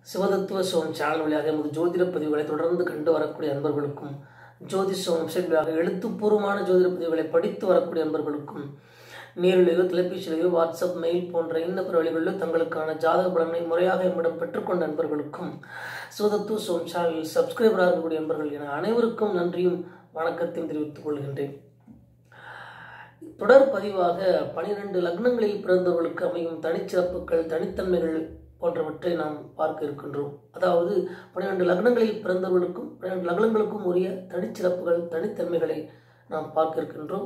சிவதத்துவ Som channel வழியாக எமது ஜோதிட பதிவுகளை தொடர்ந்து கண்டு வரக்கூடிய அன்பர்களுக்கும் ஜோதிஷம் வெப்சைட் வழியாக எழுத்துப்பூர்வமான ஜோதிட பதிவுகளை படித்து வரக்கூடிய அன்பர்களுக்கும் நேரிலேயோ தொலைபேசியிலேயோ வாட்ஸ்அப் மெயில் போன்ற இன்னபிற வழிகளிலோ தங்களுக்கான ஜாதக பலனை முறையாக எம்மிடம் பெற்றுக்கொண்ட அன்பர்களுக்கும் சிவதத்துவ சோம் சேனலில் சப்ஸ்கிரைபராக இருக்கக்கூடிய அன்பர்கள் என அனைவருக்கும் நன்றியும் வணக்கத்தையும் தெரிவித்துக் கொள்கின்றேன் தொடர் பதிவாக பனிரெண்டு லக்னங்களில் பிறந்தவர்களுக்கு அமையும் தனிச்சிறப்புகள் தனித்தன்மைகள் போன்றவற்றை நாம் பார்க்க இருக்கின்றோம் அதாவது பன்னிரெண்டு லக்னங்களில் பிறந்தவர்களுக்கும் பன்னிரெண்டு லக்னங்களுக்கும் உரிய தனிச்சிறப்புகள் தனித்தன்மைகளை நாம் பார்க்க இருக்கின்றோம்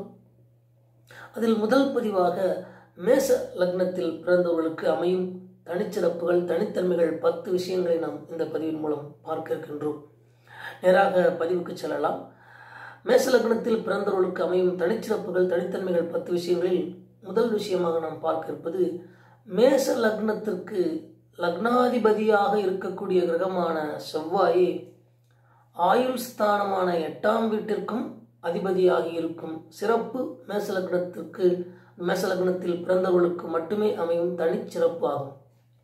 அதில் முதல் பதிவாக மேச லக்னத்தில் பிறந்தவர்களுக்கு அமையும் தனிச்சிறப்புகள் தனித்தன்மைகள் பத்து விஷயங்களை நாம் இந்த பதிவின் மூலம் பார்க்க இருக்கின்றோம் நேராக பதிவுக்கு செல்லலாம் மேச லக்னத்தில் பிறந்தவர்களுக்கு அமையும் தனிச்சிறப்புகள் தனித்தன்மைகள் பத்து விஷயங்களில் முதல் விஷயமாக நாம் பார்க்க இருப்பது மேச லக்னத்திற்கு லக்னாதிபதியாக இருக்கக்கூடிய கிரகமான செவ்வாய் ஆயுள் ஸ்தானமான எட்டாம் வீட்டிற்கும் அதிபதியாகி இருக்கும் சிறப்பு மேச லக்னத்திற்கு மேச லக்னத்தில் பிறந்தவர்களுக்கு மட்டுமே அமையும் தனிச்சிறப்பு ஆகும்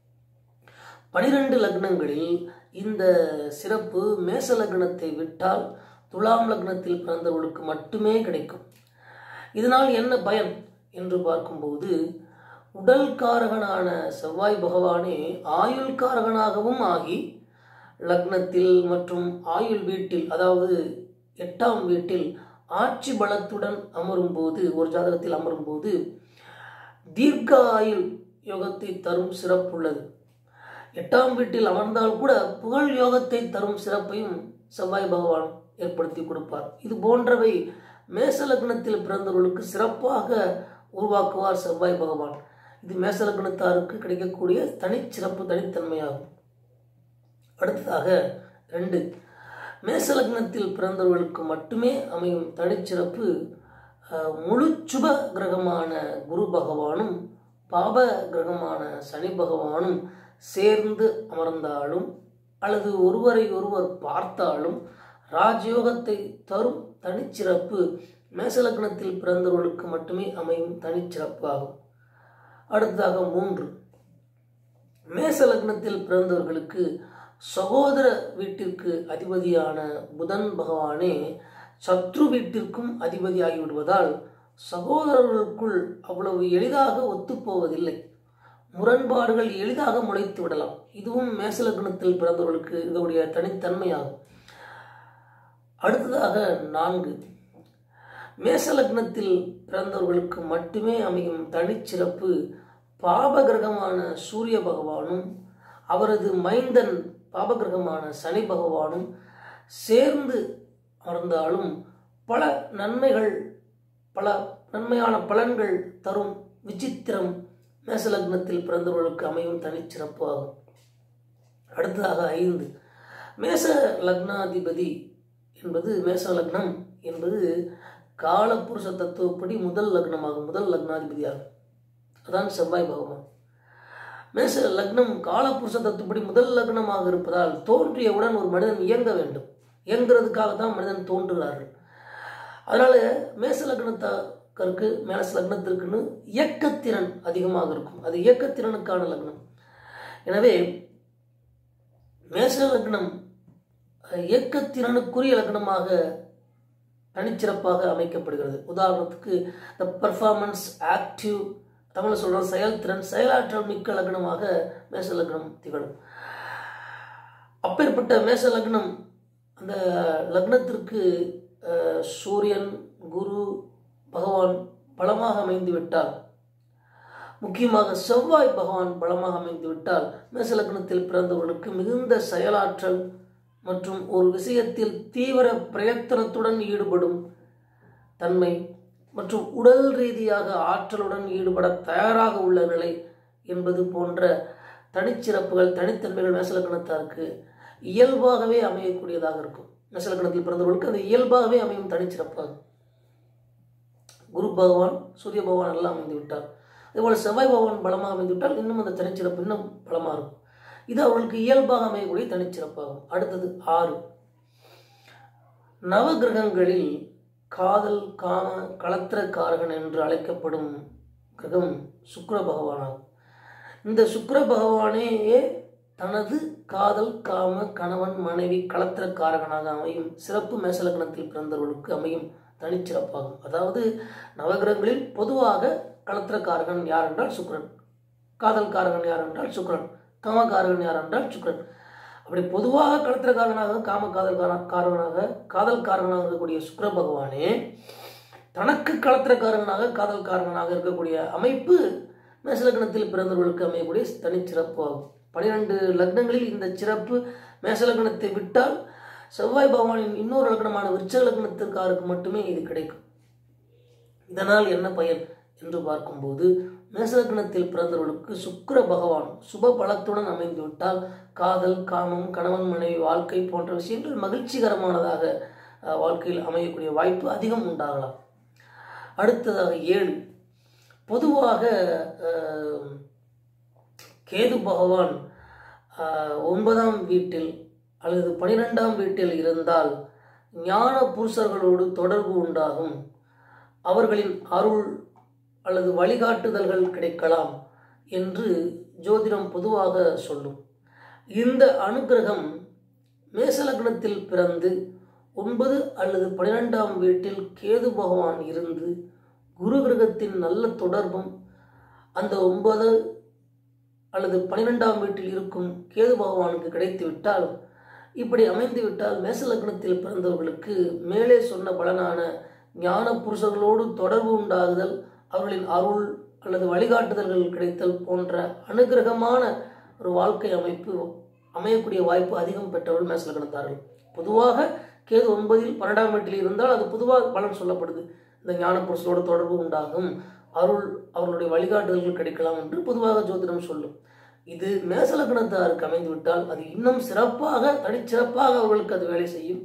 பனிரெண்டு லக்னங்களில் இந்த சிறப்பு மேச லக்னத்தை விட்டால் துலாம் லக்னத்தில் பிறந்தவர்களுக்கு மட்டுமே கிடைக்கும் இதனால் என்ன பயன் என்று பார்க்கும்போது உடல் காரகனான செவ்வாய் பகவானே ஆயுள் காரகனாகவும் ஆகி லக்னத்தில் மற்றும் ஆயுள் வீட்டில் அதாவது எட்டாம் வீட்டில் ஆட்சி பலத்துடன் அமரும் போது ஒரு ஜாதகத்தில் அமரும் போது தீர்க்க ஆயுள் யோகத்தை தரும் சிறப்புள்ளது எட்டாம் வீட்டில் அமர்ந்தால் கூட புகழ் யோகத்தை தரும் சிறப்பையும் செவ்வாய் பகவான் ஏற்படுத்தி கொடுப்பார் இது போன்றவை மேச லக்னத்தில் பிறந்தவர்களுக்கு சிறப்பாக உருவாக்குவார் செவ்வாய் பகவான் இது மேச லக்னத்தாருக்கு கிடைக்கக்கூடிய தனிச்சிறப்பு தனித்தன்மையாகும் அடுத்ததாக ரெண்டு மேச லக்னத்தில் பிறந்தவர்களுக்கு மட்டுமே அமையும் தனிச்சிறப்பு முழு சுப கிரகமான குரு பகவானும் பாப கிரகமான சனி பகவானும் சேர்ந்து அமர்ந்தாலும் அல்லது ஒருவரை ஒருவர் பார்த்தாலும் ராஜயோகத்தை தரும் தனிச்சிறப்பு மேசலக்னத்தில் பிறந்தவர்களுக்கு மட்டுமே அமையும் தனிச்சிறப்பு ஆகும் அடுத்ததாக மூன்று மேசலக்னத்தில் பிறந்தவர்களுக்கு சகோதர வீட்டிற்கு அதிபதியான புதன் பகவானே சத்ரு வீட்டிற்கும் அதிபதியாகி விடுவதால் சகோதரர்களுக்குள் அவ்வளவு எளிதாக ஒத்துப்போவதில்லை முரண்பாடுகள் எளிதாக முளைத்து விடலாம் இதுவும் மேசலக்னத்தில் பிறந்தவர்களுக்கு இதனுடைய தனித்தன்மையாகும் அடுத்ததாக நான்கு மேசலக்னத்தில் பிறந்தவர்களுக்கு மட்டுமே அமையும் தனிச்சிறப்பு பாபகிரகமான சூரிய பகவானும் அவரது மைந்தன் பாபகிரகமான சனி பகவானும் சேர்ந்து அமர்ந்தாலும் பல நன்மைகள் பல நன்மையான பலன்கள் தரும் விசித்திரம் மேசலக்னத்தில் பிறந்தவர்களுக்கு அமையும் தனிச்சிறப்பு ஆகும் அடுத்ததாக ஐந்து மேச லக்னாதிபதி என்பது மேச லக்னம் என்பது காலப்புருஷ தத்துவப்படி முதல் லக்னமாகும் முதல் லக்னாதிபதியாகும் அதான் செவ்வாய் பகவான் மேச லக்னம் காலப்புருஷ தத்துவப்படி முதல் லக்னமாக இருப்பதால் தோன்றியவுடன் ஒரு மனிதன் இயங்க வேண்டும் இயங்குறதுக்காக தான் மனிதன் தோன்றுகிறார்கள் அதனால மேச லக்னத்தாருக்கு மேச லக்னத்திற்குன்னு இயக்கத்திறன் அதிகமாக இருக்கும் அது இயக்கத்திறனுக்கான லக்னம் எனவே மேச லக்னம் இயக்கத்திறனுக்குரிய லக்னமாக தனிச்சிறப்பாக அமைக்கப்படுகிறது உதாரணத்துக்கு த பர்ஃபார்மன்ஸ் ஆக்டிவ் தமிழில் சொல்கிறோம் செயல்திறன் செயலாற்றல் மிக்க லக்னமாக மேச லக்னம் திகழும் அப்பேற்பட்ட மேச லக்னம் அந்த லக்னத்திற்கு சூரியன் குரு பகவான் பலமாக அமைந்து விட்டால் முக்கியமாக செவ்வாய் பகவான் பலமாக அமைந்து விட்டால் மேச லக்னத்தில் பிறந்தவர்களுக்கு மிகுந்த செயலாற்றல் மற்றும் ஒரு விஷயத்தில் தீவிர பிரயத்தனத்துடன் ஈடுபடும் தன்மை மற்றும் உடல் ரீதியாக ஆற்றலுடன் ஈடுபட தயாராக உள்ள நிலை என்பது போன்ற தனிச்சிறப்புகள் தனித்தன்மைகள் மேசலக்கணத்தாருக்கு இயல்பாகவே அமையக்கூடியதாக இருக்கும் மேசலக்கணத்தில் பிறந்தவர்களுக்கு அது இயல்பாகவே அமையும் தனிச்சிறப்பாகும் குரு பகவான் சூரிய பகவான் எல்லாம் அமைந்து விட்டார் அதேபோல் செவ்வாய் பகவான் பலமாக அமைந்து விட்டால் இன்னும் அந்த தனிச்சிறப்பு இன்னும் பலமாக இருக்கும் இது அவர்களுக்கு இயல்பாக அமையக்கூடிய தனிச்சிறப்பாகும் அடுத்தது ஆறு நவகிரகங்களில் காதல் காம களத்திர காரகன் என்று அழைக்கப்படும் கிரகம் சுக்கர பகவானாகும் இந்த சுக்கர பகவானே தனது காதல் காம கணவன் மனைவி களத்திரக்காரகனாக அமையும் சிறப்பு மேசலக்கணத்தில் பிறந்தவர்களுக்கு அமையும் தனிச்சிறப்பாகும் அதாவது நவகிரகங்களில் பொதுவாக களத்திரக்காரகன் யார் என்றால் சுக்கிரன் காதல்காரகன் யார் என்றால் சுக்கிரன் காமகாரகன் யார் என்றால் சுக்கிரன் அப்படி பொதுவாக களத்திரக்காரனாக காம காதல் காரகனாக காதல் காரகனாக இருக்கக்கூடிய சுக்கிர பகவானே தனக்கு களத்திரக்காரனாக காதல் காரகனாக இருக்கக்கூடிய அமைப்பு மேசலக்கணத்தில் பிறந்தவர்களுக்கு அமையக்கூடிய தனிச்சிறப்பு ஆகும் பனிரெண்டு லக்னங்களில் இந்த சிறப்பு மேசலக்கணத்தை விட்டால் செவ்வாய் பகவானின் இன்னொரு லக்னமான விருச்ச லக்னத்திற்காருக்கு மட்டுமே இது கிடைக்கும் இதனால் என்ன பயன் என்று பார்க்கும்போது மேசலக்கணத்தில் பிறந்தவர்களுக்கு சுக்கிர பகவான் சுப பலத்துடன் அமைந்துவிட்டால் காதல் காமம் கணவன் மனைவி வாழ்க்கை போன்ற விஷயங்கள் மகிழ்ச்சிகரமானதாக அஹ், வாழ்க்கையில் அமையக்கூடிய வாய்ப்பு அதிகம் உண்டாகலாம் அடுத்ததாக ஏழு பொதுவாக அஹ், கேது பகவான் அஹ், ஒன்பதாம் வீட்டில் அல்லது பனிரெண்டாம் வீட்டில் இருந்தால் ஞான புருஷர்களோடு தொடர்பு உண்டாகும் அவர்களின் அருள் அல்லது வழிகாட்டுதல்கள் கிடைக்கலாம் என்று ஜோதிடம் பொதுவாக சொல்லும் இந்த அனுக்கிரகம் மேசலக்னத்தில் பிறந்து ஒன்பது அல்லது பனிரெண்டாம் வீட்டில் கேது பகவான் இருந்து குரு கிரகத்தின் நல்ல தொடர்பும் அந்த ஒன்பது அல்லது பனிரெண்டாம் வீட்டில் இருக்கும் கேது பகவானுக்கு கிடைத்துவிட்டால் இப்படி அமைந்துவிட்டால் மேசலக்னத்தில் பிறந்தவர்களுக்கு மேலே சொன்ன பலனான ஞான புருஷர்களோடு தொடர்பு உண்டாகுதல் அவர்களின் அருள் அல்லது வழிகாட்டுதல்கள் கிடைத்தல் போன்ற அனுகிரகமான ஒரு வாழ்க்கை அமைப்பு அமையக்கூடிய வாய்ப்பு அதிகம் பெற்றவர்கள் மேசலக்கணத்தார்கள் பொதுவாக கேது ஒன்பதில் பன்னெண்டாம் வீட்டில் இருந்தால் அது பொதுவாக பலன் சொல்லப்படுது இந்த ஞான புருஷரோடு தொடர்பு உண்டாகும் அருள் அவர்களுடைய வழிகாட்டுதல்கள் கிடைக்கலாம் என்று பொதுவாக ஜோதிடம் சொல்லும் இது மேசலக்கணத்தாருக்கு அமைந்து விட்டால் அது இன்னும் சிறப்பாக தனிச்சிறப்பாக அவர்களுக்கு அது வேலை செய்யும்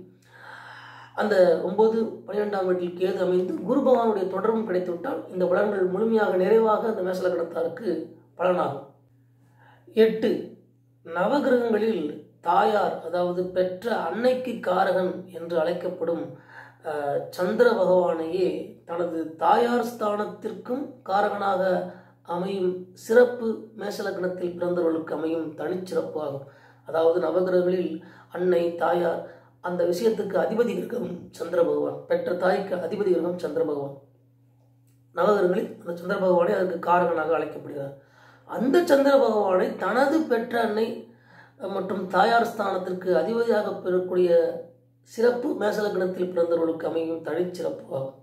அந்த ஒன்பது பன்னிரெண்டாம் வீட்டில் கேது அமைந்து குரு பகவானுடைய தொடர்பும் கிடைத்துவிட்டால் இந்த பலன்கள் முழுமையாக நிறைவாக அந்த மேசலக்கணத்தாருக்கு பலனாகும் எட்டு நவகிரகங்களில் தாயார் அதாவது பெற்ற அன்னைக்கு காரகன் என்று அழைக்கப்படும் அஹ், சந்திர பகவானையே தனது தாயார் ஸ்தானத்திற்கும் காரகனாக அமையும் சிறப்பு மேசலக்னத்தில் பிறந்தவர்களுக்கு அமையும் தனிச்சிறப்பு ஆகும் அதாவது நவகிரகங்களில் அன்னை தாயார் அந்த விஷயத்துக்கு அதிபதி கிரகம் சந்திர பகவான் பெற்ற தாய்க்கு அதிபதி கிரகம் சந்திர பகவான் நவகிரகங்களில் அந்த சந்திர பகவானே அதற்கு காரகனாக அழைக்கப்படுகிறார் அந்த சந்திர பகவானை தனது பெற்ற அன்னை மற்றும் தாயார் ஸ்தானத்திற்கு அதிபதியாக பெறக்கூடிய சிறப்பு மேசலக்கணத்தில் பிறந்தவர்களுக்கு அமையும் தனிச்சிறப்பு ஆகும்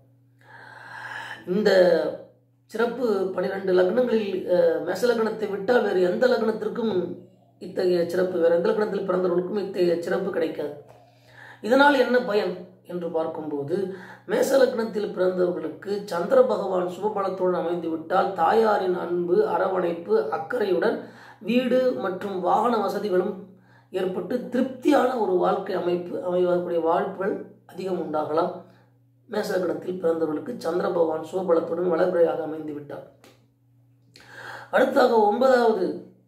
இந்த சிறப்பு பனிரெண்டு லக்னங்களில் அஹ், மேசலக்கணத்தை விட்டால் வேறு எந்த லக்னத்திற்கும் இத்தகைய சிறப்பு வேறு எந்த லக்னத்தில் பிறந்தவர்களுக்கும் இத்தகைய சிறப்பு கிடைக்காது இதனால் என்ன பயன் என்று பார்க்கும்போது மேசலக்னத்தில் பிறந்தவர்களுக்கு சந்திர பகவான் சுபபலத்துடன் அமைந்து விட்டால் தாயாரின் அன்பு அரவணைப்பு அக்கறையுடன் வீடு மற்றும் வாகன வசதிகளும் ஏற்பட்டு திருப்தியான ஒரு வாழ்க்கை அமைப்பு அமையக்கூடிய வாய்ப்புகள் அதிகம் உண்டாகலாம் மேசலக்னத்தில் பிறந்தவர்களுக்கு சந்திர பகவான் சுபபலத்துடன் வளர்பிறையாக அமைந்து விட்டார் அடுத்தாக ஒன்பதாவது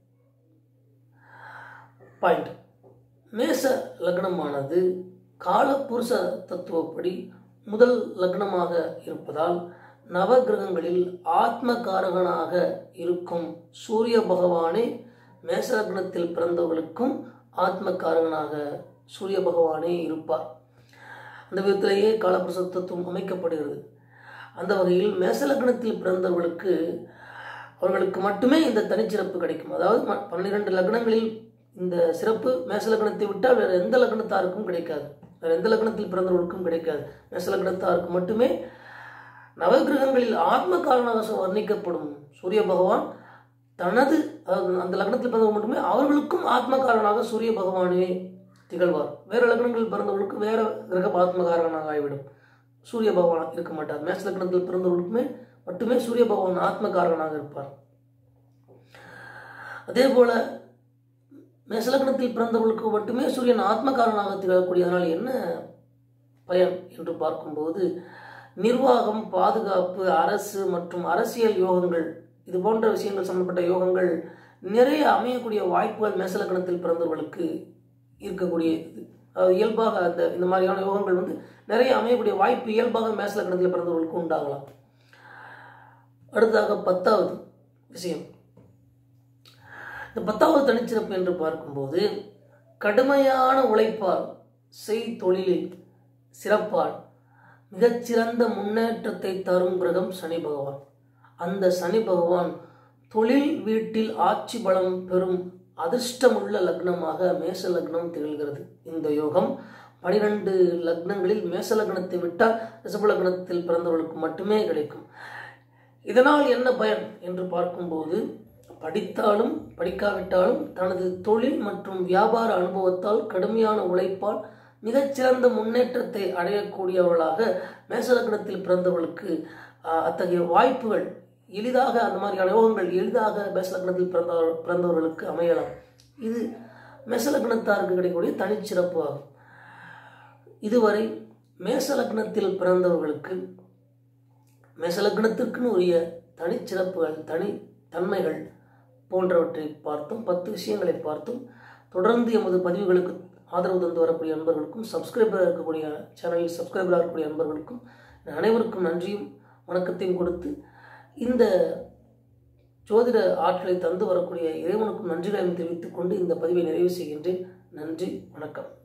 பாயிண்ட் மேச லக்னமானது காலபுருஷ தத்துவப்படி முதல் லக்னமாக இருப்பதால் நவகிரகங்களில் ஆத்மகாரகனாக இருக்கும் சூரிய பகவானே மேச லக்னத்தில் பிறந்தவர்களுக்கும் ஆத்மகாரகனாக சூரிய பகவானே இருப்பார் அந்த விதத்திலேயே காலபுருஷ தத்துவம் அமைக்கப்படுகிறது அந்த வகையில் மேச லக்னத்தில் பிறந்தவர்களுக்கு அவர்களுக்கு மட்டுமே இந்த தனிச்சிறப்பு கிடைக்கும் அதாவது ம- பன்னிரண்டு லக்னங்களில் இந்த சிறப்பு மேச லக்னத்தை விட்டால் வேறு எந்த லக்னத்தாருக்கும் கிடைக்காது வேறு எந்த லக்னத்தில் பிறந்தவர்களுக்கும் கிடைக்காது மேச லக்னத்தாருக்கு மட்டுமே நவகிரகங்களில் ஆத்ம காரணமாக வர்ணிக்கப்படும் சூரிய பகவான் தனது அதாவது அந்த லக்னத்தில் பிறந்தவங்க மட்டுமே அவர்களுக்கும் ஆத்ம காரணமாக சூரிய பகவானே திகழ்வார் வேறு லக்னங்களில் பிறந்தவர்களுக்கு வேற கிரக ஆத்ம காரணமாக ஆகிவிடும் சூரிய பகவான் இருக்க மாட்டார் மேஷ லக்னத்தில் பிறந்தவர்களுக்குமே மட்டுமே சூரிய பகவான் ஆத்ம காரணமாக இருப்பார் அதே போல மேசலக்னத்தில் பிறந்தவர்களுக்கு மட்டுமே சூரியன் ஆத்மகாரனாக திகழக்கூடியதனால் என்ன பயன் என்று பார்க்கும்போது நிர்வாகம் பாதுகாப்பு அரசு மற்றும் அரசியல் யோகங்கள் இது போன்ற விஷயங்கள் சம்பந்தப்பட்ட யோகங்கள் நிறைய அமையக்கூடிய வாய்ப்புகள் மேசலக்கணத்தில் பிறந்தவர்களுக்கு இருக்கக்கூடிய அதாவது இயல்பாக அந்த இந்த மாதிரியான யோகங்கள் வந்து நிறைய அமையக்கூடிய வாய்ப்பு இயல்பாக மேசலக்கணத்தில் பிறந்தவர்களுக்கு உண்டாகலாம் அடுத்ததாக பத்தாவது விஷயம் இந்த பத்தாவது தனிச்சிறப்பு என்று பார்க்கும்போது கடுமையான உழைப்பால் செய் தொழிலில் சிறப்பால் மிகச்சிறந்த முன்னேற்றத்தை தரும் கிரகம் சனி பகவான் அந்த சனி பகவான் தொழில் வீட்டில் ஆட்சி பலம் பெறும் அதிர்ஷ்டமுள்ள லக்னமாக மேச லக்னம் திகழ்கிறது இந்த யோகம் பனிரெண்டு லக்னங்களில் மேச லக்னத்தை விட்டால் ரிஷப லக்னத்தில் பிறந்தவர்களுக்கு மட்டுமே கிடைக்கும் இதனால் என்ன பயன் என்று பார்க்கும்போது படித்தாலும் படிக்காவிட்டாலும் தனது தொழில் மற்றும் வியாபார அனுபவத்தால் கடுமையான உழைப்பால் மிகச்சிறந்த முன்னேற்றத்தை அடையக்கூடியவர்களாக மேசலக்கணத்தில் பிறந்தவர்களுக்கு ஆஹ், அத்தகைய வாய்ப்புகள் எளிதாக அந்த மாதிரியான யோகங்கள் எளிதாக மேசலக்கணத்தில் பிறந்தவர் பிறந்தவர்களுக்கு அமையலாம் இது மேசலக்கணத்தாருக்கு கிடைக்கக்கூடிய தனிச்சிறப்பு ஆகும் இதுவரை மேசலக்னத்தில் பிறந்தவர்களுக்கு மேசலக்னத்திற்குன்னு உரிய தனிச்சிறப்புகள் தனி தன்மைகள் போன்றவற்றை பார்த்தோம் பத்து விஷயங்களை பார்த்தோம் தொடர்ந்து எமது பதிவுகளுக்கு ஆதரவு தந்து வரக்கூடிய நண்பர்களுக்கும் சப்ஸ்கிரைபராக இருக்கக்கூடிய சேனலில் சப்ஸ்கிரைபராக இருக்கக்கூடிய நண்பர்களுக்கும் அனைவருக்கும் நன்றியும் வணக்கத்தையும் கொடுத்து இந்த ஜோதிட ஆற்றலை தந்து வரக்கூடிய இறைவனுக்கும் நன்றிகளையும் தெரிவித்துக் கொண்டு இந்த பதிவை நிறைவு செய்கின்றேன் நன்றி வணக்கம்